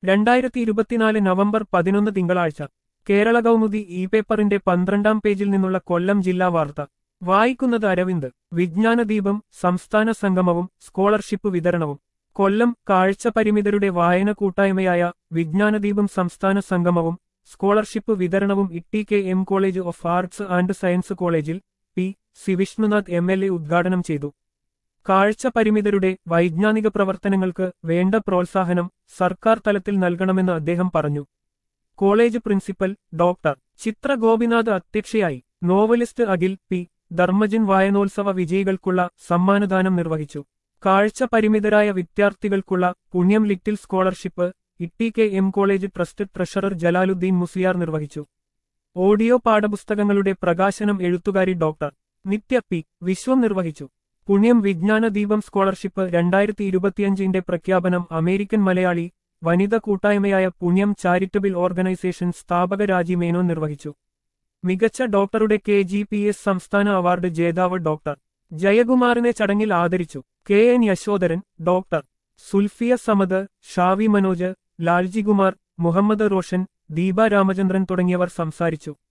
രണ്ടായിരത്തി ഇരുപത്തിനാല് നവംബർ പതിനൊന്ന് തിങ്കളാഴ്ച കേരള കൗമുദി ഇ പേപ്പറിന്റെ പന്ത്രണ്ടാം പേജിൽ നിന്നുള്ള കൊല്ലം ജില്ലാ വാർത്ത വായിക്കുന്നത് അരവിന്ദ് വിജ്ഞാനദീപം സംസ്ഥാന സംഗമവും സ്കോളർഷിപ്പ് വിതരണവും കൊല്ലം കാഴ്ച പരിമിതരുടെ വായന കൂട്ടായ്മയായ വിജ്ഞാനദീപം സംസ്ഥാന സംഗമവും സ്കോളർഷിപ്പ് വിതരണവും Itty K M college of arts and science കോളേജിൽ P C Vishnunath M L A ഉദ്ഘാടനം ചെയ്തു കാഴ്ച പരിമിതരുടെ വൈജ്ഞാനിക പ്രവർത്തനങ്ങൾക്ക് വേണ്ട പ്രോത്സാഹനം സർക്കാർ തലത്തിൽ നൽകണമെന്ന് അദ്ദേഹം പറഞ്ഞു college principal doctor Chithra Gopinath അധ്യക്ഷയായി നോവലിസ്റ്റ് അഖിൽ പി ധർമ്മജൻ വായനോത്സവ വിജയികൾക്കുള്ള സമ്മാനദാനം നിർവഹിച്ചു കാഴ്ച പരിമിതരായ വിദ്യാർത്ഥികൾക്കുള്ള Punyam little scholarship Itty K M college trust treasurer Jalaluddin Musiyar നിർവഹിച്ചു ഓഡിയോ പാഠപുസ്തകങ്ങളുടെ പ്രകാശനം എഴുത്തുകാരി ഡോക്ടർ നിത്യ പി വിശ്വം നിർവഹിച്ചു പുണ്യം വിജ്ഞാന ദീപം സ്കോളർഷിപ്പ് രണ്ടായിരത്തി ഇരുപത്തിയഞ്ചിന്റെ പ്രഖ്യാപനം അമേരിക്കൻ മലയാളി വനിത കൂട്ടായ്മയായ പുണ്യം ചാരിറ്റബിൾ ഓർഗനൈസേഷൻ സ്ഥാപക രാജി മേനോൻ നിർവഹിച്ചു മികച്ച ഡോക്ടറുടെ കെ ജി പി എസ് സംസ്ഥാന അവാർഡ് ജേതാവ് ഡോക്ടർ ജയകുമാറിനെ ചടങ്ങിൽ ആദരിച്ചു K N Yashodharan doctor Sulfiya Samad Shavi Manoj Laljikumar Muhammad Roshan Deepa Ramachandran തുടങ്ങിയവർ സംസാരിച്ചു